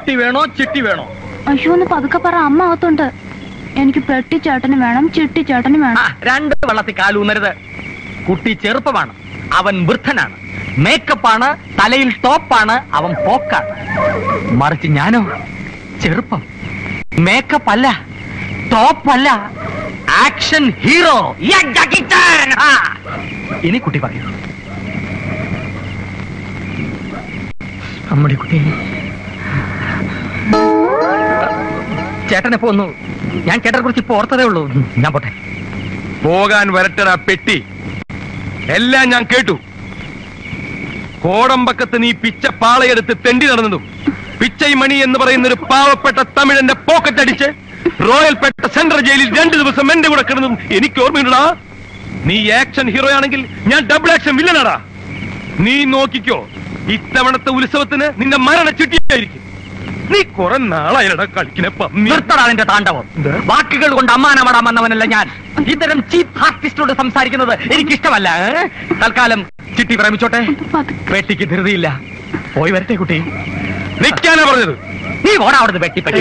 പെട്ടി വേണോ ചിട്ടി വേണോ അയ്യോ ഒന്ന് പതുക്കെ പറ അമ്മ അകത്തുണ്ട് എനിക്ക് പെട്ടി ചേട്ടന് വേണം ചിട്ടി ചേട്ടന് ആ, വേണം രണ്ട് വെള്ളത്തിൽ കാലൂന്നരുത് കുട്ടി ചെറുപ്പമാണ് അവൻ വൃദ്ധനാണ് മേക്കപ്പാണ് തലയിൽ ടോപ്പാണ് അവൻ പോക്കാണ് മറിച്ച് ഞാനോ ചെറുപ്പം മേക്കപ്പ് അല്ല ടോപ്പല്ല ആക്ഷൻ ഹീറോ ഇനി കുട്ടി പറയൂ അമ്മടി കുട്ടി ചേട്ടനെ പോന്നു ഞാൻ ചേട്ടനെ കുറിച്ച് ഇപ്പൊ ഓർത്തതേ ഉള്ളൂ ഞാൻ പോട്ടെ പോകാൻ വരട്ടടാ പെട്ടി എല്ലാം ഞാൻ കേട്ടു കോടമ്പക്കത്ത് നീ പിച്ച പാളയെടുത്ത് തെണ്ടി നടന്നതും പിച്ചൈമണി എന്ന് പറയുന്ന ഒരു പാവപ്പെട്ട തമിഴന്റെ പോക്കറ്റ് അടിച്ച് റോയൽപേട്ട സെൻട്രൽ ജയിലിൽ രണ്ടു ദിവസം എന്റെ കൂടെ കിടന്നതും എനിക്ക് ഓർമ്മയുണ്ടടാ നീ ആക്ഷൻ ഹീറോ ആണെങ്കിൽ ഞാൻ ഡബിൾ ആക്ഷൻ വില്ലനാടാ നീ നോക്കിക്കോ ഇത്തവണത്തെ ഉത്സവത്തിന് നിന്റെ മരണ ചിട്ടിയായിരിക്കും നീ കുറെ നാളായിരടാ കളിക്കിനെ പന്നി നിർത്തടാ നിന്റെ താണ്ഡവം വാക്കുകൾ കൊണ്ട് അമ്മാനമാടാൻ വന്നവനല്ല ഞാൻ ഇത്തരം ചീപ്പ് ആർട്ടിസ്റ്റോട് സംസാരിക്കുന്നത് എനിക്കിഷ്ടമല്ല ഏ? തൽക്കാലം ചിട്ടി പ്രേമിച്ചോട്ടെ പതുക്കെ പെട്ടിക്ക് ധൃതിയില്ല പോയി വരട്ടെ കുട്ടി നിൽക്കാനാ പറഞ്ഞത് നീ ഓടാ അവിടുന്ന് പെട്ടി പെട്ടി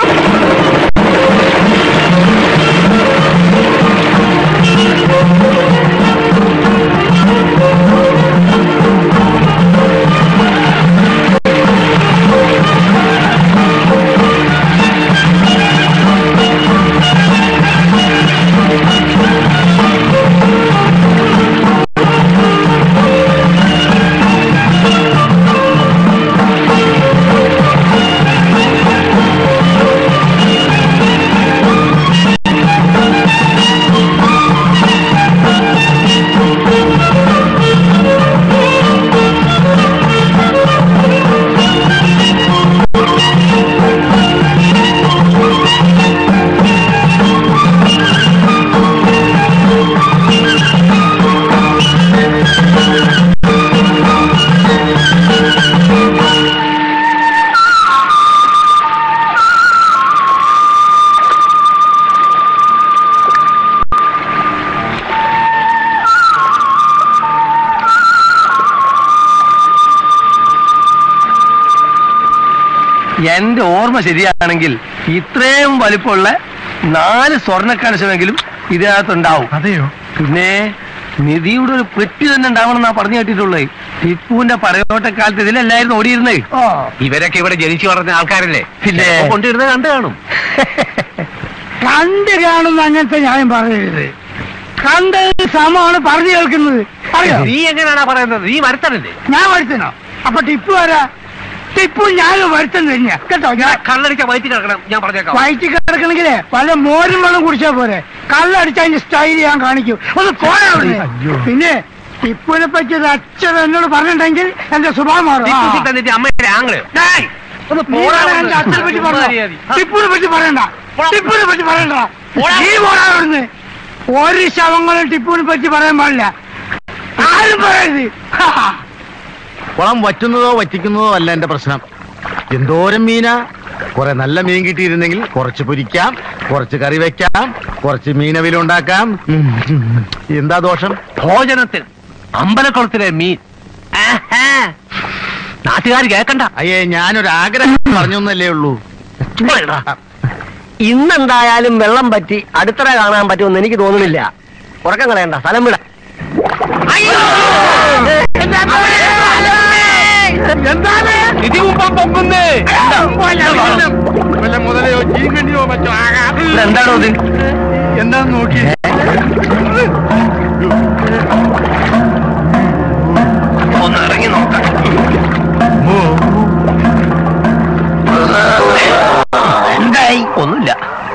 എന്റെ ഓർമ്മ ശരിയാണെങ്കിൽ ഇത്രയും വലിപ്പമുള്ള നാല് സ്വർണ്ണ കലശമെങ്കിലും ഇതിനകത്തുണ്ടാവും അതെയോ പിന്നെ നിധിയുടെ ഒരു പെട്ടി തന്നെ ഉണ്ടാവണം എന്നാ പറഞ്ഞു കേട്ടിട്ടുള്ളത് ടിപ്പുവിന്റെ പടയോട്ടക്കാലത്ത് ഇതിലല്ലായിരുന്നു ഓടിയിരുന്നത് ഇവരൊക്കെ ഇവിടെ ജനിച്ചു വളർന്ന ആൾക്കാരല്ലേ പിന്നെ ചിലപ്പോ കൊണ്ടുവരുന്നത് കണ്ടു കാണും കണ്ട് കാണുന്ന അങ്ങനത്തെ ന്യായം പറയരുത് കണ്ടത് സമമാണ് പറഞ്ഞു കേൾക്കുന്നത് അറിയോ നീ എങ്ങനെയാണാ പറയുന്നത് നീ വരുത്തണല്ലേ ഞാൻ വരുത്തണോ അപ്പൊ ടിപ്പു ആരാ ടിപ്പു ഞാനും വരുത്തം തന്നെയാ കേട്ടോ ഞാൻ കള്ളടിച്ച വയറ്റി കിടക്കണം ഞാൻ പറഞ്ഞേക്കാം വയറ്റി കിടക്കണമെങ്കിലേ പല മോരും വെള്ളം കുടിച്ചാ പോരെ കള്ളടിച്ച അതിന്റെ സ്റ്റൈൽ ഞാൻ കാണിക്കും ഒന്ന് പോരാ അവിടുന്ന്. പിന്നെ ടിപ്പുവിനെ പറ്റി ഒരു അച്ഛൻ എന്നോട് പറഞ്ഞിട്ടുണ്ടെങ്കിൽ എന്റെ സ്വഭാവം മാറും ടിപ്പു ആ. സുൽത്താൻ നിന്റെ അമ്മയുടെ ആംഗ്ലോ ഡേയ്, ഒന്ന് നീ പോടാ വേണം എന്റെ അച്ഛനെ പറ്റി പറഞ്ഞോ ടിപ്പുവിനെ പറ്റി പറയണ്ട ടിപ്പുവിനെ പറ്റി പറയണ്ട നീ പോടാ അവിടുന്ന് ഒരു ശവങ്ങളും ടിപ്പുവിനെ പറ്റി പറയാൻ പാടില്ല ആരും പറയരുത് ഹാ. കുളം വറ്റുന്നതോ വറ്റിക്കുന്നതോ അല്ല എന്റെ പ്രശ്നം എന്തോരം മീനാ കുറെ നല്ല മീൻ കിട്ടിയിരുന്നെങ്കിൽ കുറച്ച് പൊരിക്കാം കുറച്ച് കറി വെക്കാം കുറച്ച് മീനവില ഉണ്ടാക്കാം ഉം. എന്താ ദോഷം ഭോജനത്തിൽ അമ്പലക്കുളത്തിലെ മീൻ ആഹാ. നാട്ടുകാർ കേക്കണ്ട അയ്യേ ഞാനൊരു ആഗ്രഹം പറഞ്ഞൊന്നല്ലേ ഉള്ളൂ ചുമ്മാ ഇടാ. ഇന്നെന്തായാലും വെള്ളം പറ്റി അടുത്തറ കാണാൻ പറ്റുമെന്ന് എനിക്ക് തോന്നുന്നില്ല ഉറക്കം കളയണ്ട സ്ഥലം വിട നിധി മുമ്പാൻ പൊങ്ങുന്നേ വല്ല മുതലയോ ചീങ്കണ്ണിയോ മറ്റോ ആകാം എന്താണോ ഇത് എന്താന്ന് നോക്കി ഒന്ന് ഇറങ്ങി നോക്കാം എന്തായി ഒന്നുമില്ല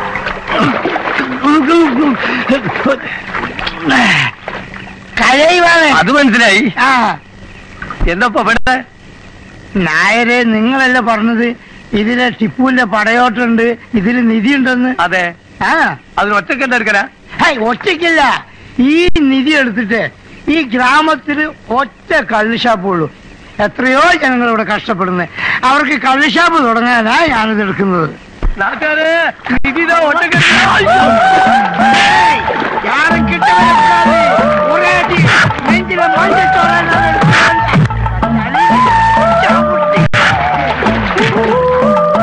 കരയുവാണ് അത് മനസ്സിലായി ആ എന്താ ഇവിടെ നായരെ നിങ്ങളല്ല പറഞ്ഞത് ഇതിലെ ടിപ്പുവിന്റെ പടയോട്ടുണ്ട് ഇതിൽ നിധിയുണ്ടെന്ന് അതെ ആ അതിന് ഒറ്റക്ക് എന്താ എടുക്കലാ ഹേയ്, ഒറ്റയ്ക്കില്ല ഈ നിധി എടുത്തിട്ട് ഈ ഗ്രാമത്തിൽ ഒറ്റ കള്ളുഷാപ്പ് ഉള്ളൂ എത്രയോ ജനങ്ങൾ ഇവിടെ കഷ്ടപ്പെടുന്നത് അവർക്ക് കള്ളുഷാപ്പ് തുടങ്ങാനാ ഞാനിത് എടുക്കുന്നത് നാട്ടുകാരെ നിധി ഇതാ ഒറ്റക്ക് ഹേയ്, யாரும் கிட்ட வரக்கூடாது. ஒரே அடி, நெஞ்சில மஞ்சள் சோறான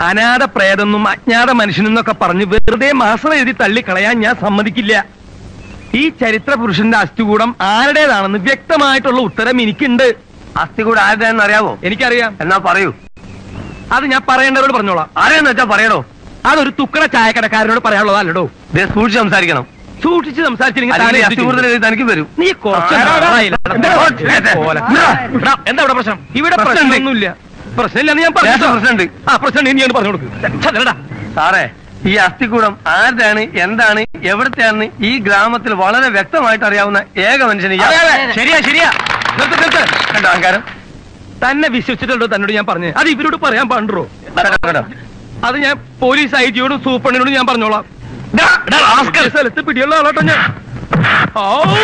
അനാഥ പ്രേതെന്നും അജ്ഞാത മനുഷ്യനെന്നൊക്കെ പറഞ്ഞ് വെറുതെ മാസം എഴുതി തള്ളിക്കളയാൻ ഞാൻ സമ്മതിക്കില്ല ഈ ചരിത്ര പുരുഷന്റെ അസ്ഥികൂടം ആരുടേതാണെന്ന് വ്യക്തമായിട്ടുള്ള ഉത്തരം എനിക്കുണ്ട് അസ്ഥി കൂടെ ആരുടെയെന്ന് അറിയാവോ എനിക്കറിയാം എന്നാ പറയൂ അത് ഞാൻ പറയേണ്ടവരോട് പറഞ്ഞോളാം ആരെയെന്ന് വെച്ചാ പറയണോ അതൊരു തുക്കട ചായക്കടക്കാരനോട് പറയാനുള്ളതല്ലടോ ദേ സൂക്ഷിച്ച് സംസാരിക്കണം സൂക്ഷിച്ച് സംസാരിച്ചില്ലെങ്കിൽ അല്ലെങ്കിൽ താനെ ഈ അസ്ഥി കൂടുതൽ എഴുതി തനിക്ക് വരും നീ കുറച്ച് ആ, ആ, ആ. നാളായില്ല. എന്താ? എന്താ? പോലെ. എടാ, എന്താ ഇവിടെ പ്രശ്നം ഇവിടെ പ്രശ്നമുണ്ട്. പ്രശ്നമൊന്നുമില്ല പ്രശ്നമില്ലെന്ന് ഞാൻ ലേശം പറഞ്ഞു പ്രശ്നമുണ്ട്. ആ പ്രശ്നം നീ ഒന്ന് പറഞ്ഞു കൊടുക്കും സാറേ ഈ അസ്ഥികൂടം ആരുടെയാണ് എന്താണ് എവിടത്തെയാണെന്ന് ഈ ഗ്രാമത്തിൽ വളരെ വ്യക്തമായിട്ട് അറിയാവുന്ന ഏക മനുഷ്യന് ഇയാൾ. ശരിയാ ശരിയാ നിർത്ത്, നിർത്ത്. കണ്ടോ അഹങ്കാരം തന്നെ വിശ്വസിച്ചിട്ടുണ്ടോ തന്നോട് ഞാൻ പറഞ്ഞു അത് ഇവരോട് പറയാൻ പാണ്ടോ കണ്ടോ, കണ്ടോ? അത് ഞാൻ പോലീസ് ഐ ജിയോടും സൂപ്പറിനോടും ഞാൻ പറഞ്ഞോളാം ഈ സ്ഥലത്ത് പിടിയുള്ള ആളാട്ടോ ഞാൻ ഔ.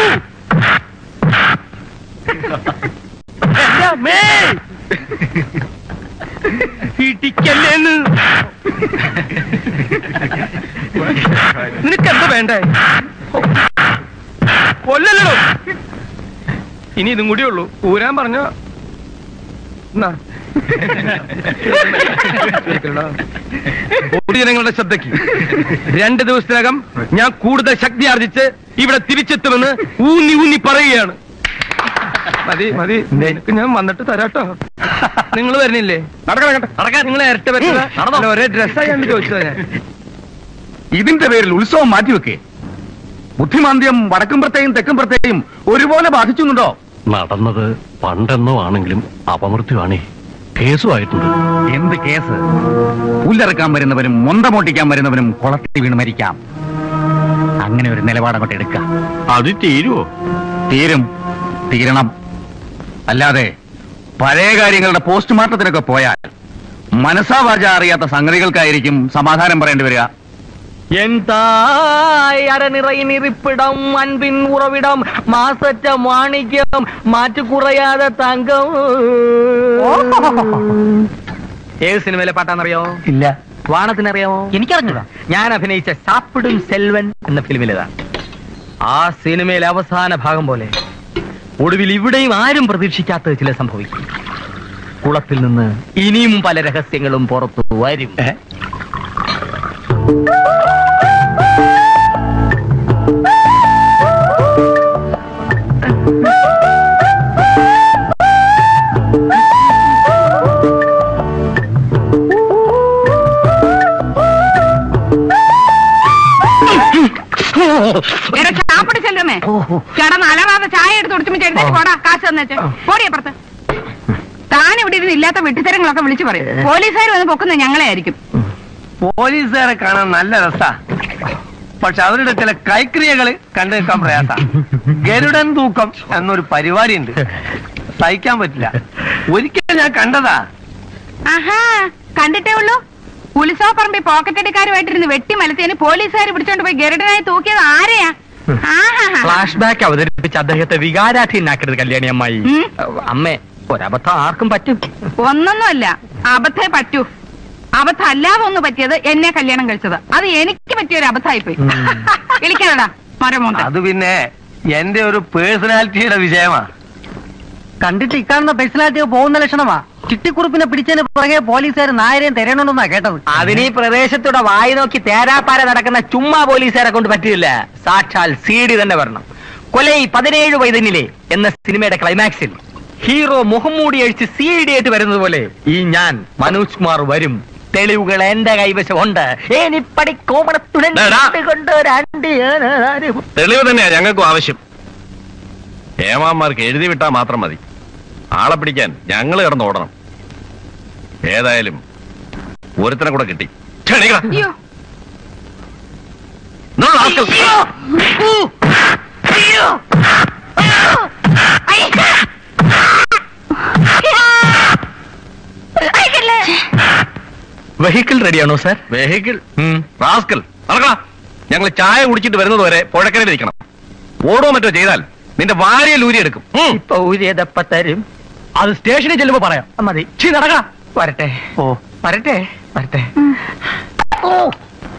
എന്റെ അമ്മേ. ഇടിക്കല്ലേന്ന് നിനക്ക് എന്താ വേണ്ടേ കൊല്ലല്ലോ ഇനി ഇതും കൂടി ഉള്ളൂ ഊരാൻ പറഞ്ഞ പൊതുജനങ്ങളുടെ ശ്രദ്ധയ്ക്ക് രണ്ട് ദിവസത്തിനകം ഞാൻ കൂടുതൽ ശക്തി ആർജിച്ച് ഇവിടെ തിരിച്ചെത്തുമെന്ന് ഊന്നി ഊന്നി പറയുകയാണ് മതി മതി നിനക്ക് ഞാൻ വന്നിട്ട് തരാട്ടോ നിങ്ങൾ വരുന്നില്ലേ നടക്കാൻ നിങ്ങൾ ഇരട്ട പറ്റില്ല ഒരേ ഡ്രസ്സായി ചോദിച്ചതാ ഞാൻ ഇതിന്റെ പേരിൽ ഉത്സവം മാറ്റിവെക്കേ ബുദ്ധിമാന്ദ്യം വടക്കുംപുറത്തെയും തെക്കുംപുറത്തെയും ഒരുപോലെ ബാധിച്ചുന്നുണ്ടോ നടന്നത് പണ്ടെന്നോ ആണെങ്കിലും അപമൃത്യുവാണേ കേസുമായിട്ടുണ്ട് എന്ത് കേസ് പുല്ലറക്കാൻ വരുന്നവനും മൊന്തമോട്ടിക്കാൻ വരുന്നവനും കുളത്തിൽ വീണ് മരിക്കാം അങ്ങനെ ഒരു നിലപാടങ്ങോട്ട് എടുക്കാം അത് തീരുവോ തീരും തീരണം അല്ലാതെ പഴയ കാര്യങ്ങളുടെ പോസ്റ്റ്മോർട്ടത്തിനൊക്കെ പോയാൽ മനസാവാച അറിയാത്ത സംഗതികൾക്കായിരിക്കും സമാധാനം പറയേണ്ടി വരിക என் தாய் அறநிறை நிறிப்பிடம் அன்பின் உறவிடம் மாசற்ற மாணிக்கம் மாற்று குறையாத തങ്കം ഏത് സിനിമയിലെ പാട്ടാന്നറിയോ ഇല്ല വാണത്തിനറിയാമോ എനിക്കറിഞ്ഞതാ ഞാൻ അഭിനയിച്ച സാപ്പിടും സെൽവൻ എന്ന ഫിലിമിലേതാ ആ സിനിമയിലെ അവസാന ഭാഗം പോലെ ഒടുവിൽ ഇവിടെയും ആരും പ്രതീക്ഷിക്കാത്തത് ചില സംഭവിക്കും കുളത്തിൽ നിന്ന് ഇനിയും പല രഹസ്യങ്ങളും പുറത്തു വരും എടാ ചാപ്പിട്ട് ചെല്ലുമേ കിടന്ന് അലറാതെ ചായ എടുത്ത് കുടിച്ചുമ്പോ എഴുന്നേറ്റ് പോടാ കാശ് തന്നേച്ച് പോടി അപ്പുറത്ത് താൻ ഇവിടെ ഇരുന്ന് ഇല്ലാത്ത വെട്ടിത്തരങ്ങളൊക്കെ വിളിച്ചു പറയും പോലീസുകാർ വന്ന് പൊക്കുന്നത് ഞങ്ങളെ ആയിരിക്കും പോലീസുകാരെ കാണാൻ നല്ല രസാ പക്ഷെ അവരുടെ ചില കൈക്രിയകൾ കണ്ടു നിൽക്കാൻ പ്രയാസ ഗരുഡൻ തൂക്കം എന്നൊരു പരിപാടി ഉണ്ട് സഹിക്കാൻ പറ്റില്ല ഒരിക്കലും ഞാൻ കണ്ടതാ ആഹാ കണ്ടിട്ടേ ഉള്ളൂ ഉത്സവപ്പറമ്പി പോക്കറ്റടിക്കാരുമായിട്ടിരുന്ന് വെട്ടി മലത്തേന് പോലീസുകാർ പിടിച്ചോണ്ട് പോയി ഗരുഡനായി തൂക്കിയത് ആരെയാ ആഹാ ഫ്ലാഷ് ബാക്ക് അവതരിപ്പിച്ച് അദ്ദേഹത്തെ വികാരാധീനാക്കരുത് കല്യാണി അമ്മായി ഉം. അമ്മേ ഒരബദ്ധം ആർക്കും പറ്റും ഒന്നൊന്നുമല്ല അബദ്ധേ പറ്റൂ അബദ്ധം അല്ലാതെ ഒന്ന് പറ്റിയത് എന്നെ കല്യാണം കഴിച്ചത് അത് എനിക്ക് പറ്റിയ ഒരു അബദ്ധമായി പോയി വിളിക്കാനടാ മരമോന്ത അത് പിന്നെ എന്റെ ഒരു പേഴ്സണാലിറ്റിയുടെ വിജയമാ കണ്ടിട്ട് ഇക്കാണുന്ന പേഴ്സണാലിറ്റി പോകുന്ന ലക്ഷണമാ ചിട്ടിക്കുറുപ്പിനെ പിടിച്ചതിന് പുറകെ പോലീസുകാർ നായരെയും തിരയണമെന്നാ കേട്ടത് അതിന് ഈ പ്രദേശത്തൂടെ വായി നോക്കി തേരാപ്പാര നടക്കുന്ന ചുമ്മാ പോലീസുകാരെ കൊണ്ട് പറ്റില്ല സാക്ഷാൽ സി ഡി തന്നെ വരണം കൊലൈ പതിനേഴ് വൈതന്നിലെ എന്ന സിനിമയുടെ ക്ലൈമാക്സിൽ ഹീറോ മുഖംമൂടി അഴിച്ച് സി ഡി ആയിട്ട് വരുന്നത് പോലെ ഈ ഞാൻ മനോജ് കുമാർ വരും തെളിവുകൾ എന്റെ കൈവശം ഉണ്ട് ഏനിപ്പടി കോമണത്തുടൻ ഡാ. കൊണ്ട് രണ്ട് ഏനാരും തെളിവ് തന്നെയാ ഞങ്ങൾക്കും ആവശ്യം ഏമാന്മാർക്ക് എഴുതി വിട്ടാൽ മാത്രം മതി ആളെ പിടിക്കാൻ ഞങ്ങൾ കിടന്ന് ഓടണം ഏതായാലും ഒരുത്തനെ കൂടെ കിട്ടി ക്ഷണിക്കടാ. അയ്യോ No, rascal. വെഹിക്കിൾ റെഡിയാണോ സാർ വെഹിക്കിൾ റാസ്കൽ നടക്കടാ ഞങ്ങൾ ചായ കുടിച്ചിട്ട് വരുന്നത് വരെ പുഴക്കരയിൽ ഇരിക്കണം ഓടോ മറ്റോ ചെയ്താൽ നിന്റെ വാരിയ ലൂരി എടുക്കും ഉം. ഇപ്പൊ ഊരിയതപ്പ തരും അത് സ്റ്റേഷനിൽ ചെല്ലുമ്പോ പറയാം മതി ചീ നടക്ക വരട്ടെ ഓ വരട്ടെ വരട്ടെ ഉം.